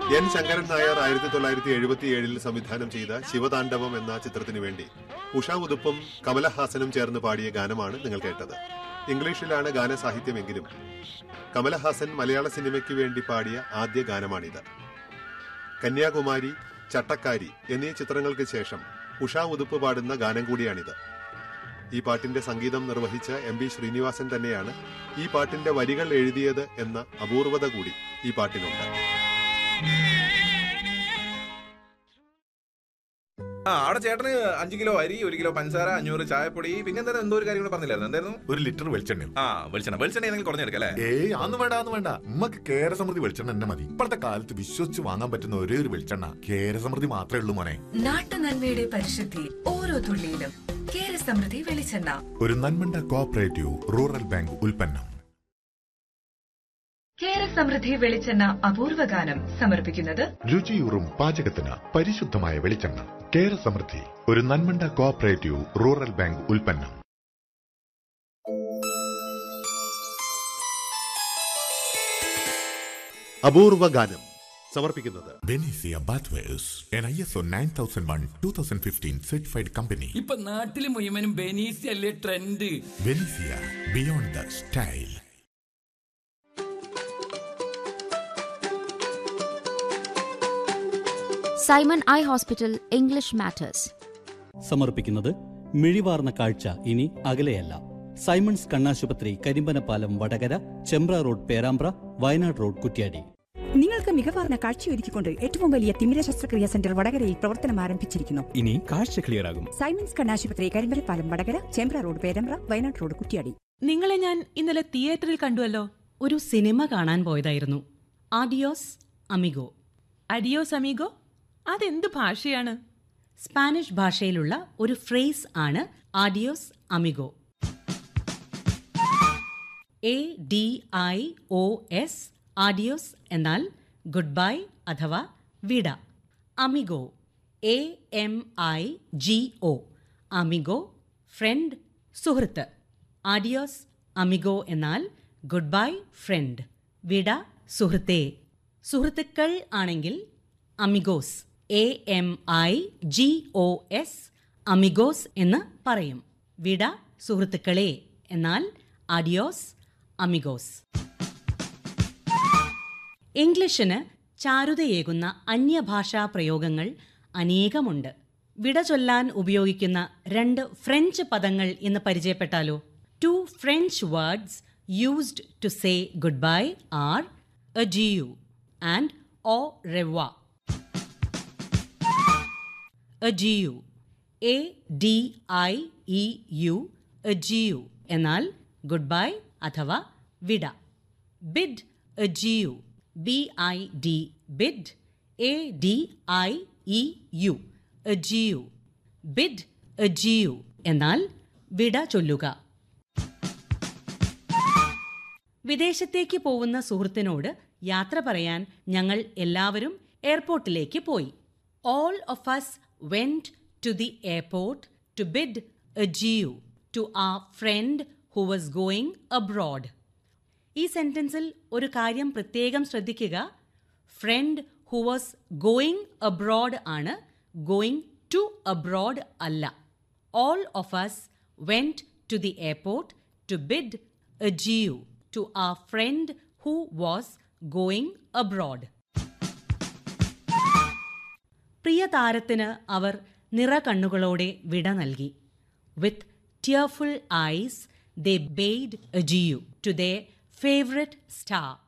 N Sankaran Nair ആയിരത്തി തൊള്ളായിരത്തി എഴുപത്തിയേഴിൽ സംവിധാനം ചെയ്ത ശിവതാണ്ഡവം എന്ന ചിത്രത്തിനു വേണ്ടി ഉഷ ഉതുപ്പും കമലഹാസനും ചേർന്ന് പാടിയ ഗാനമാണ് നിങ്ങൾ കേട്ടത് ഇംഗ്ലീഷിലാണ് ഗാനസാഹിത്യമെങ്കിലും കമലഹാസൻ മലയാള സിനിമയ്ക്ക് വേണ്ടി പാടിയ ആദ്യ ഗാനമാണിത് കന്യാകുമാരി ചട്ടക്കാരി എന്നീ ചിത്രങ്ങൾക്ക് ശേഷം ഉഷ ഉതുപ്പ് പാടുന്ന ഗാനം കൂടിയാണിത് ഈ പാട്ടിന്റെ സംഗീതം നിർവഹിച്ച എം ബി ശ്രീനിവാസൻ തന്നെയാണ് ഈ പാട്ടിന്റെ വരികൾ എഴുതിയത് എന്ന അപൂർവത കൂടി ഈ പാട്ടിനുണ്ട് ആ അവിടെ ചേട്ടന് അഞ്ചു കിലോ അരി ഒരു കിലോ പഞ്ചസാര അഞ്ഞൂറ് ചായപ്പൊടി പിന്നെ എന്തായാലും എന്തോ ഒരു കാര്യം കൂടെ പറഞ്ഞില്ലായിരുന്നു എന്തായിരുന്നു ഒരു ലിറ്റർ വെളിച്ചെണ്ണ ആ വെളിച്ചെണ്ണ വെളിച്ചെണ്ണ ഏതെങ്കിലും കുറഞ്ഞെടുക്കാം അല്ലേ ഏയ് അന്ന് വേണ്ട അന്ന് വേണ്ട ഉമ്മക്ക് കേരസമൃദ്ധി വെളിച്ചെണ്ണ തന്നെ മതി ഇപ്പോഴത്തെ കാലത്ത് വിശ്വസിച്ച് വാങ്ങാൻ പറ്റുന്ന ഒരേ ഒരു വെളിച്ചെണ്ണ കേരസമൃദ്ധി മാത്രമേ ഉള്ളൂ മോനെ നാട്ടുനന്മയുടെ പരിശുദ്ധി ഓരോ തുള്ളിയിലും കേരസമൃദ്ധി വെളിച്ചെണ്ണ ഒരു നന്മണ്ട കോഓപ്പറേറ്റീവ് റൂറൽ ബാങ്ക് ഉൽപ്പന്നം കേരസമൃദ്ധി വെളിച്ചെണ്ണ അപൂർവ ഗാനം സമർപ്പിക്കുന്നത് രുചിയൂറും പാചകത്തിന് പരിശുദ്ധമായ വെളിച്ചെണ്ണ കേരസമൃദ്ധി ഒരു നന്മണ്ട കോഓപ്പറേറ്റീവ് റൂറൽ ബാങ്ക് ഉൽപ്പന്നം അപൂർവ ഗാനം സമർപ്പിക്കുന്നത് Benesia bathwares an I S O nine thousand one two thousand fifteen certified company ഇപ്പൊ നാട്ടില് മുഴുവനും ബെനീസി അല്ലേ trend Benesia beyond the style Simon eye hospital English matters സമർപ്പിക്കുന്നത് മിഴിവാർന്ന കാഴ്ച ഇനി അകലെയല്ല സൈമൺസ് കണ്ണാശുപത്രി കരിമ്പനപ്പാലം വടകര ചെമ്പ്ര റോഡ് പേരാമ്പ്ര വയനാട് റോഡ് കുറ്റ്യാടി നിങ്ങൾക്ക് മികവാർന്ന കാഴ്ചയൊരുക്കിക്കൊണ്ട് ഏറ്റവും വലിയ തിമിര ശസ്ത്രക്രിയ സെന്റർ വടകരയിൽ പ്രവർത്തനം ആരംഭിച്ചിരിക്കുന്നു ഇനി കാഴ്ച ക്ലിയർ ആകും സൈമൻസ് കണ്ണാശുപത്രി കരിമ്പലപ്പാലം വടകര ചേമ്പ്ര റോഡ് പേരമ്പ്ര വയനാട് റോഡ് കുറ്റിയാടി നിങ്ങളെ ഞാൻ ഇന്നലെ തിയേറ്ററിൽ കണ്ടുവല്ലോ ഒരു സിനിമ കാണാൻ പോയതായിരുന്നു ആഡിയോസ് അമിഗോ അഡിയോസ് അമിഗോ അതെന്ത് ഭാഷയാണ് സ്പാനിഷ് ഭാഷയിലുള്ള ഒരു ഫ്രേസ് ആണ് ആഡിയോസ് അമിഗോ A D I O S ആഡിയോസ് എന്നാൽ ഗുഡ് ബൈ അഥവാ വിട അമിഗോ A M I G O അമിഗോ ഫ്രണ്ട് സുഹൃത്ത് ആഡിയോസ് അമിഗോ എന്നാൽ ഗുഡ് ബൈ ഫ്രണ്ട് വിട സുഹൃത്തേ സുഹൃത്തുക്കൾ ആണെങ്കിൽ അമിഗോസ് A M I G O S അമിഗോസ് എന്ന് പറയും വിട സുഹൃത്തുക്കളെ എന്നാൽ ആഡിയോസ് അമിഗോസ് ഇംഗ്ലീഷിന് ചാരുതയേകുന്ന അന്യഭാഷാ പ്രയോഗങ്ങൾ അനേകമുണ്ട് വിട ചൊല്ലാൻ ഉപയോഗിക്കുന്ന രണ്ട് ഫ്രഞ്ച് പദങ്ങൾ എന്ന് പരിചയപ്പെട്ടാലോ two French words used to say goodbye ആർ അജിയു ആൻഡ് ഓ റെവ അജിയു A D I E U അജിയു എന്നാൽ ഗുഡ് ബൈ അഥവാ വിട ബിഡ് അജിയു B I D bid A D I E U അജിയു ബിഡ് അജിയു എന്നാൽ വിട ചൊല്ലുക വിദേശത്തേക്ക് പോകുന്ന സുഹൃത്തിനോട് യാത്ര പറയാൻ ഞങ്ങൾ എല്ലാവരും എയർപോർട്ടിലേക്ക് പോയി all of us went to the airport to bid അജിയു to a friend who was going abroad ഈ സെന്റൻസിൽ ഒരു കാര്യം പ്രത്യേകം ശ്രദ്ധിക്കുക friend who was going abroad ആണ് ഗോയിങ് ടു അബ്രോഡ് അല്ല all of us went to the airport to bid അജിയു to a friend who was going abroad പ്രിയ താരത്തിന് അവർ നിറകണ്ണുകളോടെ വിട നൽകി with tearful eyes they bade അജിയു ടു ദേ ഫേവററ്റ് സ്റ്റാർ